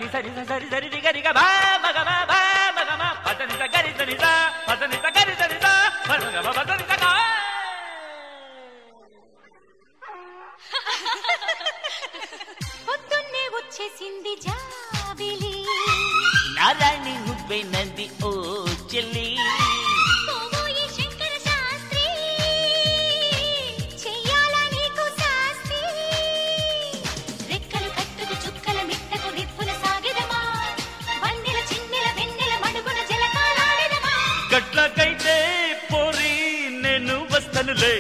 సరి స సరి సరి రి గరి గ బా మగ బా బా మగ మా పదని స గరి సని స పదని స గరి సని స పద గ బ పదని స గా పొద్దున్నే వచ్చేసింది జాబిలి నారాయణి నువ్వే నంది ఓ చెల్లి పోవోయి శంకర శాస్త్రి చెయ్యాలా నీకు శాస్త్రి రెక్కలు కట్టుకు చుక్కల మిట్టకు రిప్పుల సాగిదమా వందెల చిన్నెల వెన్నెల మడుగున జలకాలాడిదమా గట్లకైతే పోరి నేను వస్తనులే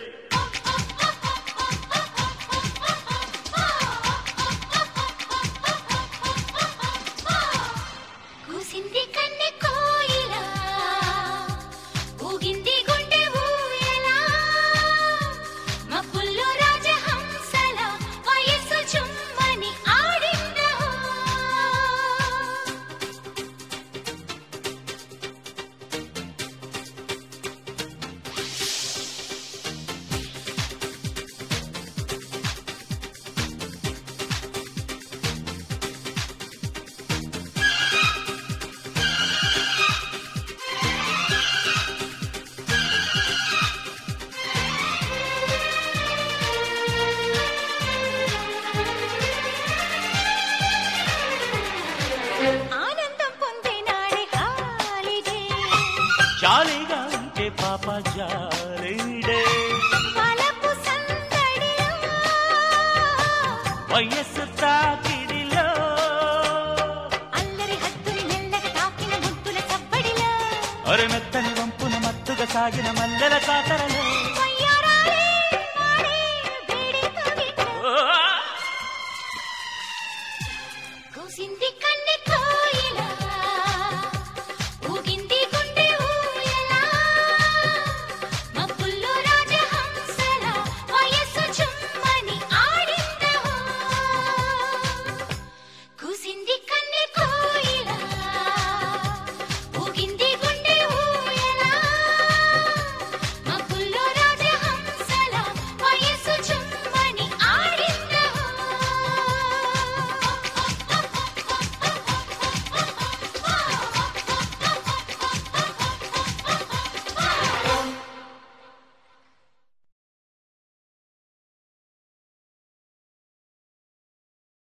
కూసింది కన్నె కోయిలా ఊగింది గుండె ఊయలా మబ్బుల్లో రాజహంసల వయస్సు చుమ్మని ఆడిందా ఆనందం పొందినాడే హాలిడే జాలీగా ఉంటే పాప జాలీడే వలపు సందడిలో వయస్సు తాకిడిలో అల్లరి హద్దుని మెల్లగా తాకిన ముద్దుల చప్పడిలో అరె మెత్తని వంపున మత్తుగా సాగిన మల్లెల కాతరలో